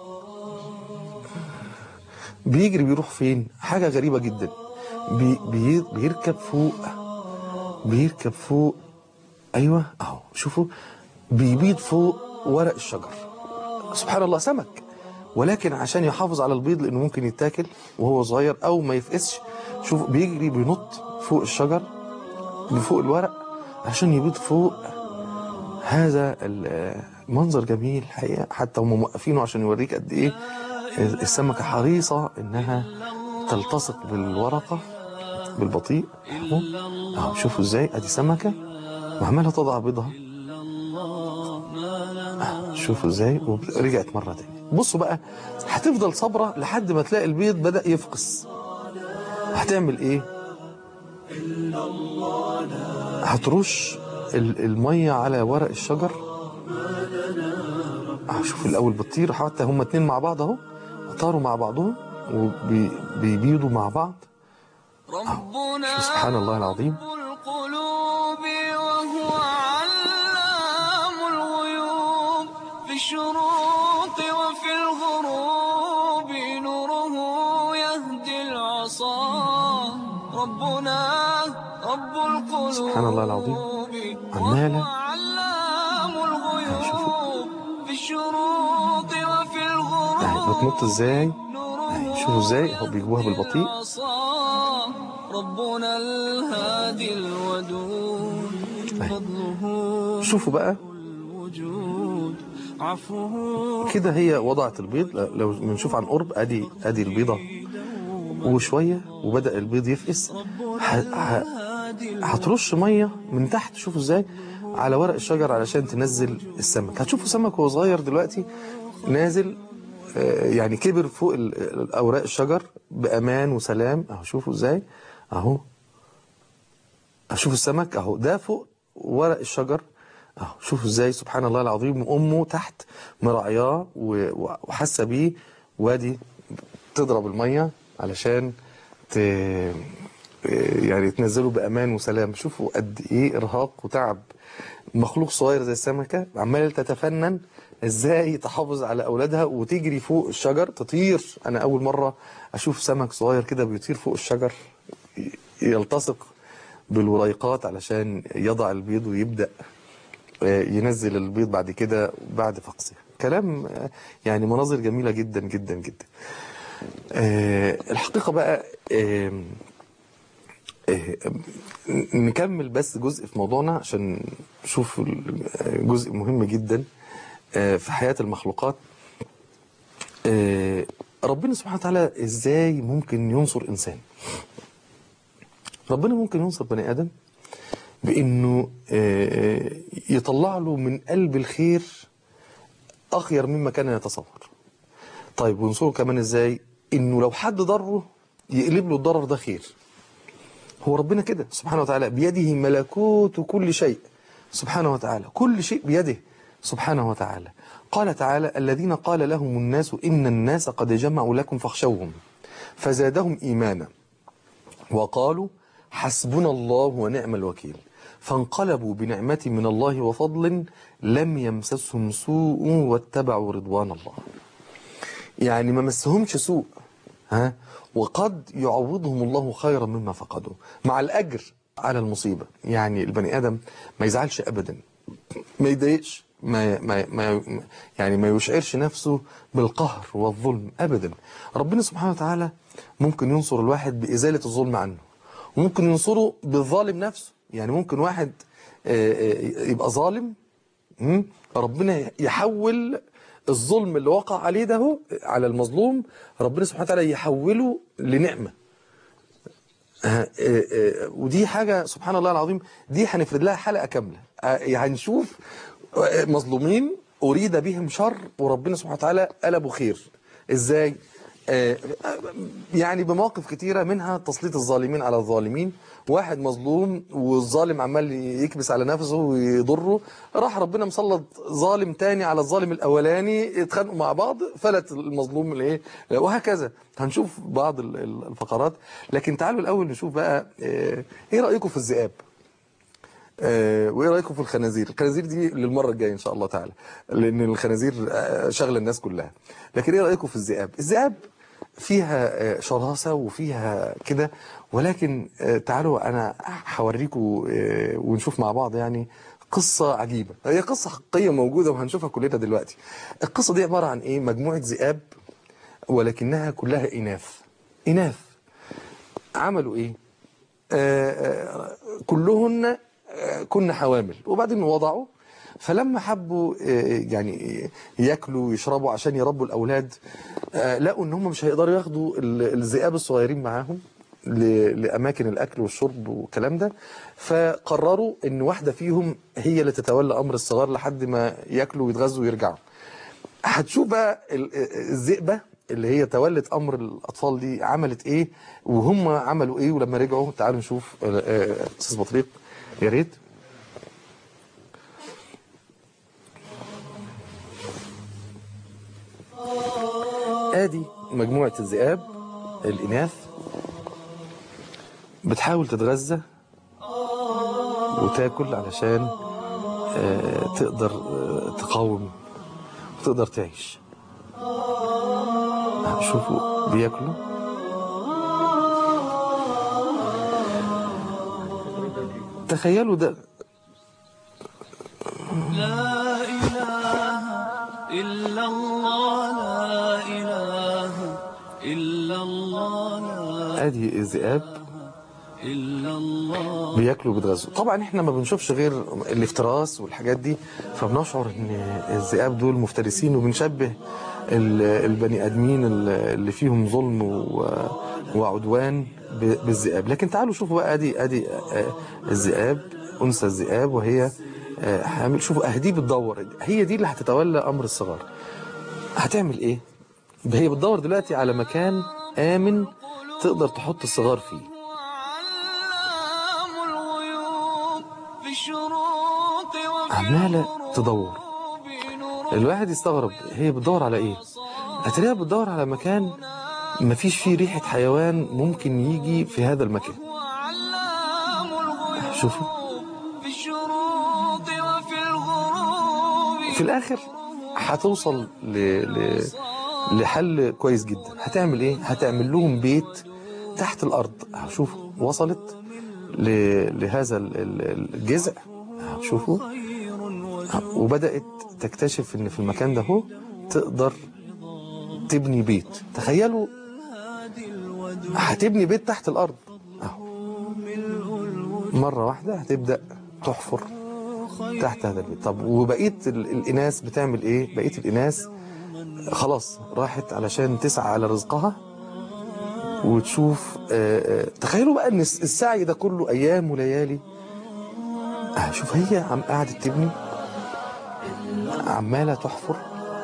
بيجري بيروح فين حاجة غريبة جدا بي بي بيركب فوق بيركب فوق ايوه اهو شوفوا بيبيض فوق ورق الشجر سبحان الله سمك ولكن عشان يحافظ على البيض لانه ممكن يتاكل وهو صغير او ما يفقسش شوفوا بيجري بينط فوق الشجر فوق الورق عشان يبيض فوق هذا المنظر جميل حقيقة حتى هم موقفينه عشان يوريك قد ايه السمكة حريصة انها تلتصق بالورقة بالبطيء اهو اهو شوفوا ازاي ادي سمكة وعمالة تضع بيضها آه، شوفوا ازاي ورجعت مرة تاني بصوا بقى هتفضل صابرة لحد ما تلاقي البيض بدأ يفقس هتعمل ايه هترش ال- المية على ورق الشجر آه، شوف الاول بتطير حتى هما اتنين مع بعض اهو طاروا مع بعضهم وبيبيضوا مع بعض ربنا سبحان الله العظيم القلوب وهو علام الغيوب في الشروق وفي الغروب نوره يهدي العصا ربنا رب القلوب سبحان الله العظيم عمالة علام الغيوب في الشروق وفي الغروب يعني بتنط ازاي يعني شوفوا ازاي هو بيجيبوها بالبطيء العصا ربنا الهادي الودود فضله شوفوا بقى الوجود عفوه كده هي وضعت البيض لو بنشوف عن قرب ادي ادي البيضه وشويه وبدا البيض يفقس ه- ه- هترش ميه من تحت شوفوا ازاي على ورق الشجر علشان تنزل السمك هتشوفوا سمك وهو صغير دلوقتي نازل آه، يعني كبر فوق ال- ال- اوراق الشجر بامان وسلام اهو شوفوا ازاي اهو اشوف السمك اهو ده فوق ورق الشجر اهو شوفوا ازاي سبحان الله العظيم امه تحت مراعياه و- و- وحاسه بيه وادي تضرب الميه علشان ت... يعني تنزله بامان وسلام شوفوا قد ايه ارهاق وتعب مخلوق صغير زي السمكه عماله تتفنن ازاي تحافظ على اولادها وتجري فوق الشجر تطير انا اول مره اشوف سمك صغير كده بيطير فوق الشجر ي- يلتصق بالوريقات علشان يضع البيض ويبدا آه، ينزل البيض بعد كده بعد فقسه كلام آه، يعني مناظر جميله جدا جدا جدا آه، الحقيقه بقى آم، آه، نكمل بس جزء في موضوعنا عشان نشوف ال- آه، جزء مهم جدا آه، في حياة المخلوقات آه، ربنا سبحانه وتعالى ازاي ممكن ينصر انسان ربنا ممكن ينصر بني ادم بانه آه، يطلع له من قلب الخير اخير مما كان يتصور طيب وينصره كمان ازاي انه لو حد ضره يقلب له الضرر ده خير هو ربنا كده سبحانه وتعالى بيده ملكوت كل شيء سبحانه وتعالى كل شيء بيده سبحانه وتعالى قال تعالى الذين قال لهم الناس إن الناس قد جمعوا لكم فاخشوهم فزادهم إيمانا وقالوا حسبنا الله ونعم الوكيل فانقلبوا بنعمة من الله وفضل لم يمسسهم سوء واتبعوا رضوان الله يعني ما مسهمش سوء ها وقد يعوضهم الله خيرا مما فقدوا مع الأجر على المصيبة يعني البني آدم ما يزعلش أبدا ما يضايقش ما ما ما يعني ما يشعرش نفسه بالقهر والظلم ابدا ربنا سبحانه وتعالى ممكن ينصر الواحد بازاله الظلم عنه وممكن ينصره بالظالم نفسه يعني ممكن واحد آه، آه، يبقى ظالم مم، ربنا يحول الظلم اللي وقع عليه ده هو على المظلوم ربنا سبحانه وتعالى يحوله لنعمة آه، آه، آه، ودي حاجة سبحان الله العظيم دي هنفرد لها حلقة كاملة آه، هنشوف آه، مظلومين أريد بهم شر وربنا سبحانه وتعالى قلبوا خير إزاي؟ آه، يعني بمواقف كتيرة منها تسليط الظالمين على الظالمين واحد مظلوم والظالم عمال يكبس على نفسه ويضره راح ربنا مسلط ظالم تاني على الظالم الأولاني اتخانقوا مع بعض فلت المظلوم الايه وهكذا هنشوف بعض ال- ال- الفقرات لكن تعالوا الأول نشوف بقى آه، ايه رأيكم في الذئاب آه، وايه رايكم في الخنازير الخنازير دي للمره الجايه ان شاء الله تعالى لان الخنازير آه، شغله الناس كلها لكن ايه رايكم في الذئاب الذئاب فيها آه، شراسه وفيها كده ولكن آه، تعالوا انا هوريكم آه، ونشوف مع بعض يعني قصة عجيبة هي قصة حقيقية موجودة وهنشوفها كلنا دلوقتي القصة دي عبارة عن ايه مجموعة ذئاب ولكنها كلها إناث إناث عملوا ايه آه، آه، كلهن آه، كن حوامل وبعدين وضعوا فلما حبوا آه، يعني ياكلوا ويشربوا عشان يربوا الاولاد آه، لقوا ان هم مش هيقدروا ياخدوا ال- الذئاب الصغيرين معاهم ل- لاماكن الاكل والشرب والكلام ده فقرروا ان واحده فيهم هي اللي تتولى امر الصغار لحد ما ياكلوا ويتغذوا ويرجعوا هتشوف بقى ال- الذئبه اللي هي تولت امر الاطفال دي عملت ايه وهم عملوا ايه ولما رجعوا تعالوا نشوف آه، آه، استاذ بطريق يا ريت ادي مجموعه الذئاب الاناث بتحاول تتغذى وتاكل علشان آه، تقدر آه، تقاوم وتقدر تعيش شوفوا بياكلوا تخيلوا ده لا إله إلا الله لا إله إلا الله لا ادي الذئاب إلا الله بياكلوا وبيتغذوا طبعا احنا ما بنشوفش غير الافتراس والحاجات دي فبنشعر ان الذئاب دول مفترسين وبنشبه ال- البني ادمين ال- اللي فيهم ظلم و- وعدوان ب- بالذئاب لكن تعالوا شوفوا بقى ادي ادي آه، الذئاب انثى الذئاب وهي آه، حامل شوفوا اهدي بتدور هي دي اللي هتتولى امر الصغار هتعمل ايه هي بتدور دلوقتي على مكان امن تقدر تحط الصغار فيه علام الغيوب في الشروق وفي عمالة تدور الغروب نور الواحد يستغرب هي بتدور على ايه هتلاقيها بتدور على مكان مفيش فيه ريحة حيوان ممكن يجي في هذا المكان علام الغيوب شوفوا في الشروق وفي الغروب في الاخر هتوصل ل... ل... لحل كويس جدا هتعمل ايه هتعمل لهم بيت تحت الارض شوف وصلت ل... لهذا ال- ال- الجذع شوفوا وبدأت تكتشف ان في المكان ده هو تقدر تبني بيت تخيلوا هتبني بيت تحت الارض أهو. مرة واحدة هتبدأ تحفر تحت هذا البيت طب وبقية ال- الإناث بتعمل إيه؟ بقية الإناث خلاص راحت علشان تسعى على رزقها وتشوف آه، آه، تخيلوا بقى إن الس- السعي ده كله أيام وليالي آه، شوف هي عم قعدت تبني عمالة تحفر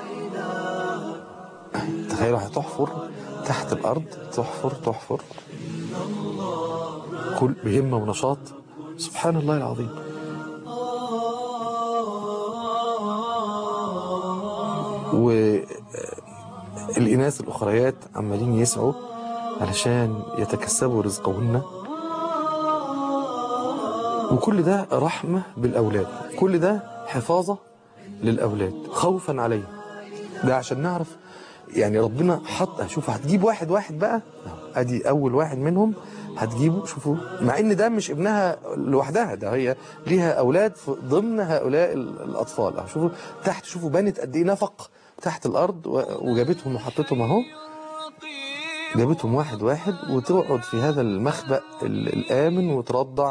تخيلوا هتحفر تحت الأرض تحفر تحفر كل بهمة ونشاط سبحان الله العظيم والإناث الأخريات عمالين يسعوا علشان يتكسبوا رزقهن وكل ده رحمة بالأولاد كل ده حفاظة للأولاد خوفا عليهم ده عشان نعرف يعني ربنا حط شوف هتجيب واحد واحد بقى ادي اول واحد منهم هتجيبه شوفوا مع ان ده مش ابنها لوحدها ده هي ليها اولاد في ضمن هؤلاء ال- الاطفال أهو شوفوا تحت شوفوا بنت قد ايه نفق تحت الارض و- وجابتهم وحطتهم اهو جابتهم واحد واحد وتقعد في هذا المخبأ ال- الآمن وترضع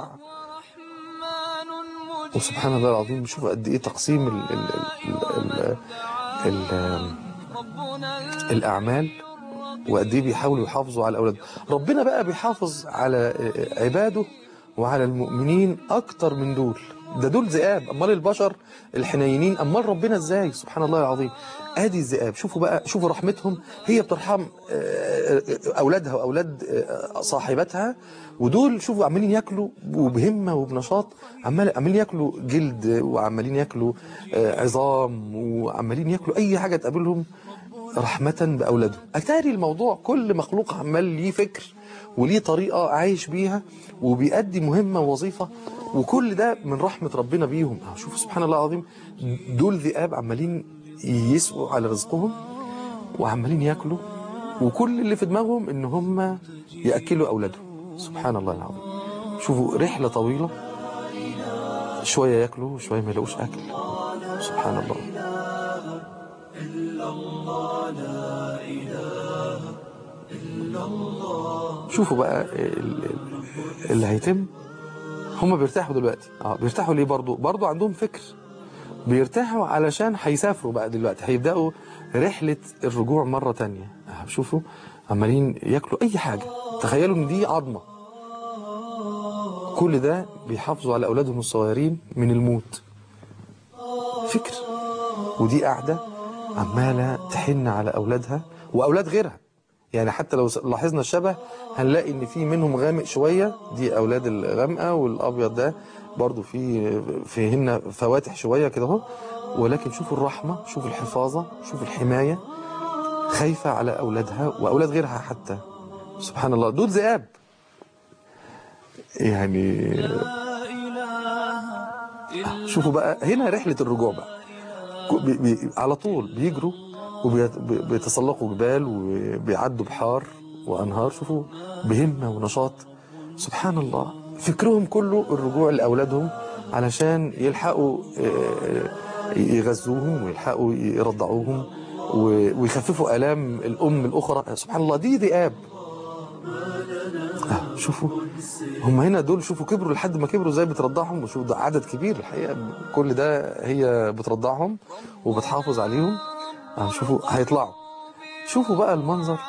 وسبحان الله العظيم شوف قد ايه تقسيم ال ال ال ال ال- الأعمال وقد ايه بيحاولوا يحافظوا على أولادهم ربنا بقى بيحافظ على عباده وعلى المؤمنين أكتر من دول ده دول ذئاب أمال البشر الحنينين أمال ربنا إزاي سبحان الله العظيم ادي الذئاب شوفوا بقى شوفوا رحمتهم هي بترحم آه، اولادها واولاد آه، صاحبتها ودول شوفوا عمالين ياكلوا وبهمه وبنشاط عمال عمالين ياكلوا جلد وعمالين ياكلوا آه، عظام وعمالين ياكلوا اي حاجه تقابلهم رحمه باولادهم اتاري الموضوع كل مخلوق عمال ليه فكر وليه طريقه عايش بيها وبيأدي مهمه ووظيفه وكل ده من رحمه ربنا بيهم شوفوا سبحان الله العظيم دول ذئاب عمالين يسقوا على رزقهم وعمالين ياكلوا وكل اللي في دماغهم ان هم ياكلوا اولادهم سبحان الله العظيم شوفوا رحله طويله شويه ياكلوا وشويه ما يلاقوش اكل سبحان الله شوفوا بقى ال- ال- اللي هيتم هم بيرتاحوا دلوقتي اه بيرتاحوا ليه برضو برضو عندهم فكر بيرتاحوا علشان هيسافروا بقى دلوقتي هيبدأوا رحلة الرجوع مرة تانية آه، شوفوا عمالين ياكلوا أي حاجة تخيلوا إن دي عظمة كل ده بيحافظوا على أولادهم الصغيرين من الموت فكر ودي قاعدة عمالة تحن على أولادها وأولاد غيرها يعني حتى لو لاحظنا الشبه هنلاقي ان في منهم غامق شويه دي اولاد الغامقه والابيض ده برضو في فيهن فواتح شويه كده اهو ولكن شوفوا الرحمه شوفوا الحفاظه شوفوا الحمايه خايفه على اولادها واولاد غيرها حتى سبحان الله دول ذئاب يعني شوفوا بقى هنا رحله الرجوع بقى بي بي على طول بيجروا وبيتسلقوا جبال وبيعدوا بحار وانهار شوفوا بهمه ونشاط سبحان الله فكرهم كله الرجوع لاولادهم علشان يلحقوا آه، يغذوهم ويلحقوا يرضعوهم و- ويخففوا الام الام الاخرى سبحان الله دي ذئاب آه، شوفوا هم هنا دول شوفوا كبروا لحد ما كبروا ازاي بترضعهم وشوفوا ده عدد كبير الحقيقه كل ده هي بترضعهم وبتحافظ عليهم آه، شوفوا هيطلعوا شوفوا بقى المنظر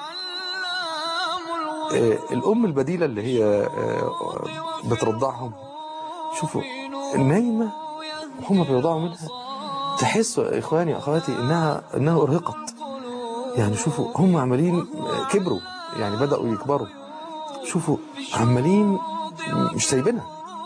آه، الام البديله اللي هي آه، بترضعهم شوفوا نايمه وهم بيرضعوا منها تحسوا يا اخواني اخواتي انها انها ارهقت يعني شوفوا هم عمالين آه، كبروا يعني بداوا يكبروا شوفوا عمالين مش سايبينها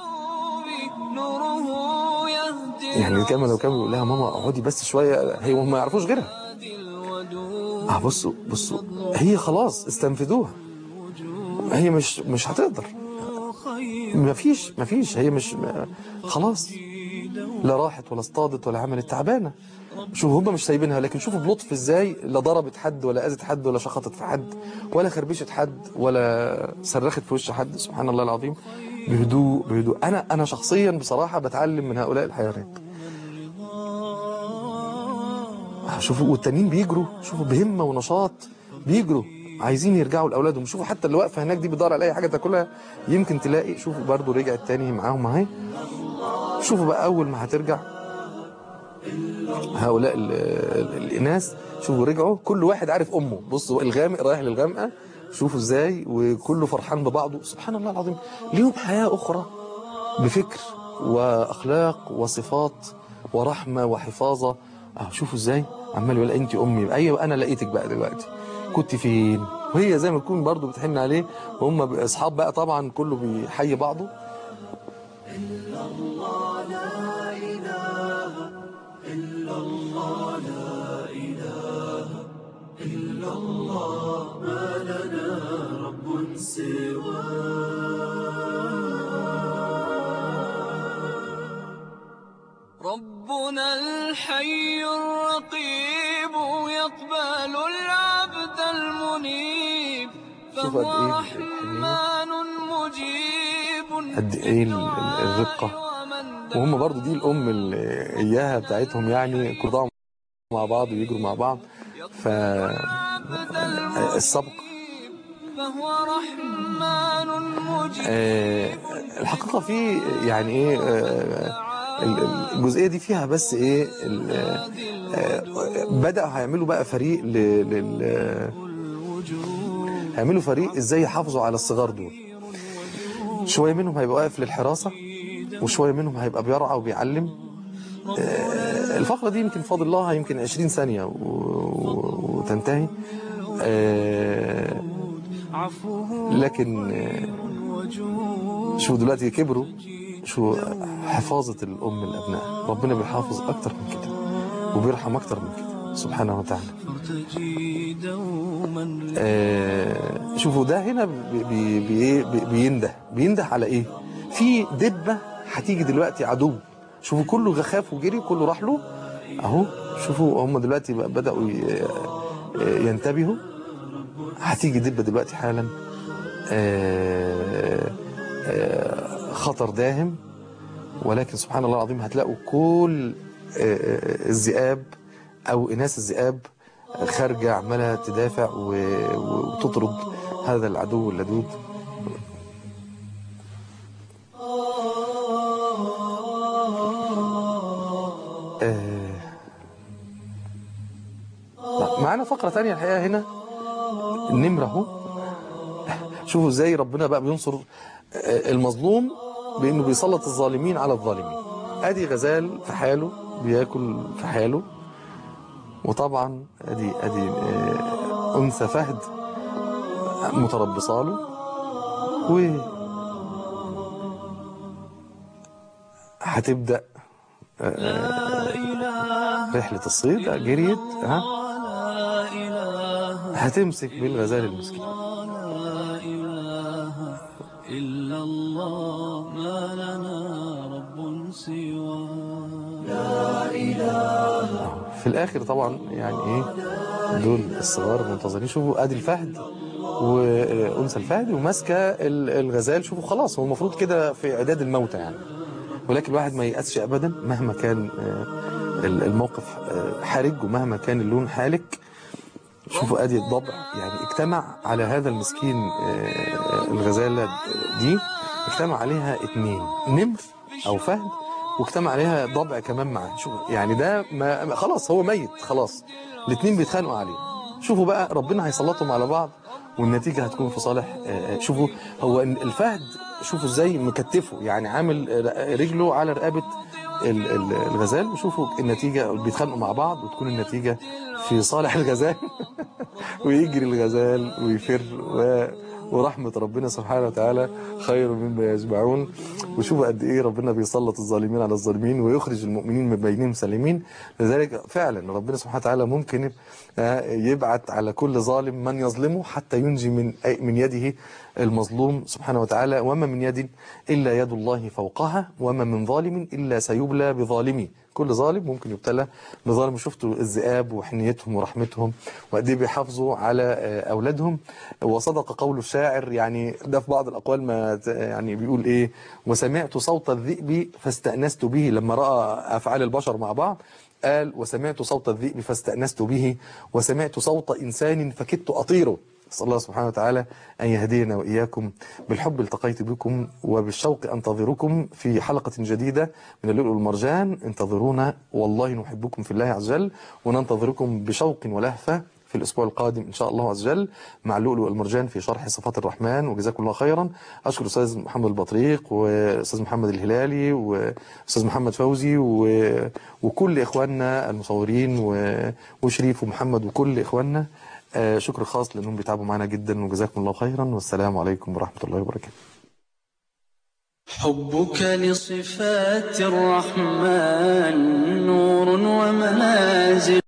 نوره يهدي يعني كما لو كان بيقول لها ماما اقعدي بس شويه هي هم ما يعرفوش غيرها اه بصوا بصوا هي خلاص استنفذوها هي مش مش هتقدر ما فيش ما فيش هي مش ما خلاص لا راحت ولا اصطادت ولا عملت تعبانه شوفوا هم مش سايبينها لكن شوفوا بلطف ازاي لا ضربت حد ولا اذت حد ولا شخطت في حد ولا خربشت حد ولا صرخت في وش حد سبحان الله العظيم بهدوء بهدوء انا انا شخصيا بصراحه بتعلم من هؤلاء الحيوانات شوفوا والتانيين بيجروا شوفوا بهمه ونشاط بيجروا عايزين يرجعوا لاولادهم شوفوا حتى اللي واقفه هناك دي بتدور على اي حاجه تاكلها يمكن تلاقي شوفوا برضو رجعت تاني معاهم اهي شوفوا بقى اول ما هترجع هؤلاء ال- ال- الاناث شوفوا رجعوا كل واحد عارف امه بصوا الغامق رايح للغامقه شوفوا ازاي وكله فرحان ببعضه سبحان الله العظيم ليهم حياه اخرى بفكر واخلاق وصفات ورحمه وحفاظه اه شوفوا ازاي عمال يقول انت امي ايوه انا لقيتك بقى دلوقتي كنت فين وهي زي ما تكون برضه بتحن عليه وهم اصحاب بقى طبعا كله بيحيي بعضه ربنا الحي الرقيب يقبل العبد المنيب شوف فهو قد ايه رحمن مجيب قد ايه ال- ال- الرقه وهم برضو دي الام اللي اياها بتاعتهم يعني كلهم مع بعض ويجروا مع بعض ف السبق فهو رحمن مجيب آه، الحقيقه في يعني ايه آه، ال- ال- الجزئيه دي فيها بس ايه ال- آه، بدأوا هيعملوا بقى فريق ل... لل هيعملوا فريق ازاي يحافظوا على الصغار دول شوية منهم هيبقى واقف للحراسة وشوية منهم هيبقى بيرعى وبيعلم آه، الفقرة دي يمكن فاضل لها يمكن 20 ثانية و... و- وتنتهي آه، لكن آه، شو دلوقتي كبروا شو حفاظة الأم الأبناء ربنا بيحافظ أكتر من كده وبيرحم أكتر من كده سبحانه وتعالى آه شوفوا ده هنا بي بي بي بي بينده بينده على ايه في دبة هتيجي دلوقتي عدو شوفوا كله خاف وجري كله راح له اهو شوفوا هم دلوقتي بقى بدأوا ي- ينتبهوا هتيجي دبة دلوقتي حالا آه آه خطر داهم ولكن سبحان الله العظيم هتلاقوا كل آه، آه، الذئاب او اناث الذئاب خارجه عماله تدافع و- و- وتطرد هذا العدو اللدود آه، طيب، معانا فقرة تانية الحقيقة هنا النمرة اهو شوفوا ازاي ربنا بقى بينصر آه، المظلوم بانه بيسلط الظالمين على الظالمين ادي غزال في حاله بياكل في حاله وطبعا ادي ادي آه، انثى فهد متربصه له و هتبدا آه، رحله الصيد جريت ها هتمسك بالغزال المسكين لا إله إلا الله ما لنا رب سواه في الاخر طبعا يعني ايه دول الصغار منتظرين شوفوا ادي الفهد وانثى الفهد وماسكه ال- الغزال شوفوا خلاص هو المفروض كده في اعداد الموتى يعني ولكن الواحد ما ييأسش ابدا مهما كان آه، ال- الموقف آه، حرج ومهما كان اللون حالك شوفوا ادي الضبع يعني اجتمع على هذا المسكين آه، الغزاله دي اجتمع عليها اتنين نمر او فهد واجتمع عليها ضبع كمان معاه شوف يعني ده ما ما- خلاص هو ميت خلاص الاثنين بيتخانقوا عليه شوفوا بقى ربنا هيسلطهم على بعض والنتيجة هتكون في صالح آه، آه، شوفوا هو الفهد شوفوا ازاي مكتفه يعني عامل آه، رجله على رقبة ال- ال- الغزال وشوفوا النتيجة بيتخانقوا مع بعض وتكون النتيجة في صالح الغزال ويجري الغزال ويفر و ورحمة ربنا سبحانه وتعالى خير مما يجمعون وشوفوا قد ايه ربنا بيسلط الظالمين على الظالمين ويخرج المؤمنين من بينهم سالمين لذلك فعلا ربنا سبحانه وتعالى ممكن آه، يبعت على كل ظالم من يظلمه حتى ينجي من أي- من يده المظلوم سبحانه وتعالى وما من يد إلا يد الله فوقها وما من ظالم إلا سيبلى بظالمه كل ظالم ممكن يبتلى بظالم شفتوا الذئاب وحنيتهم ورحمتهم وقد ايه بيحافظوا على آه، اولادهم وصدق قول الشاعر يعني ده في بعض الاقوال ما ت- يعني بيقول ايه وسمعت صوت الذئب فاستأنست به لما راى افعال البشر مع بعض قال وسمعت صوت الذئب فاستأنست به وسمعت صوت انسان فكدت اطيره نسأل الله سبحانه وتعالى أن يهدينا وإياكم بالحب التقيت بكم وبالشوق أنتظركم في حلقة جديدة من اللؤلؤ والمرجان انتظرونا والله نحبكم في الله عز وجل وننتظركم بشوق ولهفة في الأسبوع القادم إن شاء الله عز وجل مع اللؤلؤ والمرجان في شرح صفات الرحمن وجزاكم الله خيرا أشكر أستاذ محمد البطريق وأستاذ محمد الهلالي وأستاذ محمد فوزي و... وكل إخواننا المصورين و... وشريف ومحمد وكل إخواننا آه، شكر خاص لأنهم بيتعبوا معنا جدا وجزاكم الله خيرا والسلام عليكم ورحمة الله وبركاته حبك لصفات الرحمن نور ومنازل